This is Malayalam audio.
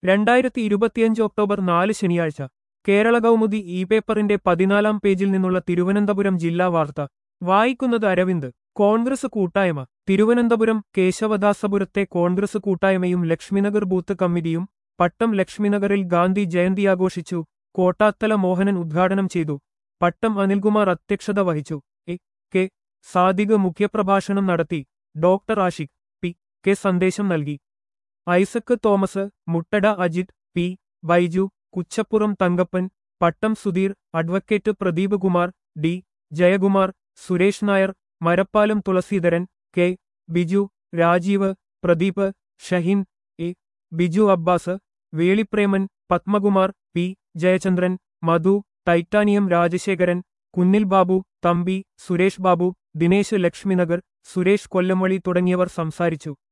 രണ്ടായിരത്തി ഇരുപത്തിയഞ്ച് ഒക്ടോബർ നാല് ശനിയാഴ്ച കേരള കൗമുദി ഇ പേപ്പറിന്റെ പതിനാലാം പേജിൽ നിന്നുള്ള തിരുവനന്തപുരം ജില്ലാ വാർത്ത വായിക്കുന്നത് അരവിന്ദ് കോൺഗ്രസ് കൂട്ടായ്മ തിരുവനന്തപുരം കേശവദാസപുരത്തെ കോൺഗ്രസ് കൂട്ടായ്മയും ലക്ഷ്മിനഗർ ബൂത്ത് കമ്മിറ്റിയും പട്ടം ലക്ഷ്മിനഗറിൽ ഗാന്ധി ജയന്തി ആഘോഷിച്ചു കോട്ടാത്തല മോഹനൻ ഉദ്ഘാടനം ചെയ്തു പട്ടം അനിൽകുമാർ അധ്യക്ഷത വഹിച്ചു എ കെ സാദിഖ് മുഖ്യപ്രഭാഷണം നടത്തി ഡോക്ടർ ആഷിഖ് പി കെ സന്ദേശം നൽകി Isaac Thomas Muttada Ajith P Baiju Kuchappuram Thankappan Pattom Sudheer advocate Pradeep Kumar D Jayakumar Suresh Nair Marappalam Thulasidharan K Biju Rajeev Pradeep Shaheen A Biju Abbas Veli Preman Padmakumar P Jayachandran Madhu titanium Rajasekharan Kunnil Babu Thampi Suresh Babu Dinesh ലക്ഷ്മിനഗർ Suresh കൊല്ലമളി തുടങ്ങിയവർ സംസാരിച്ചു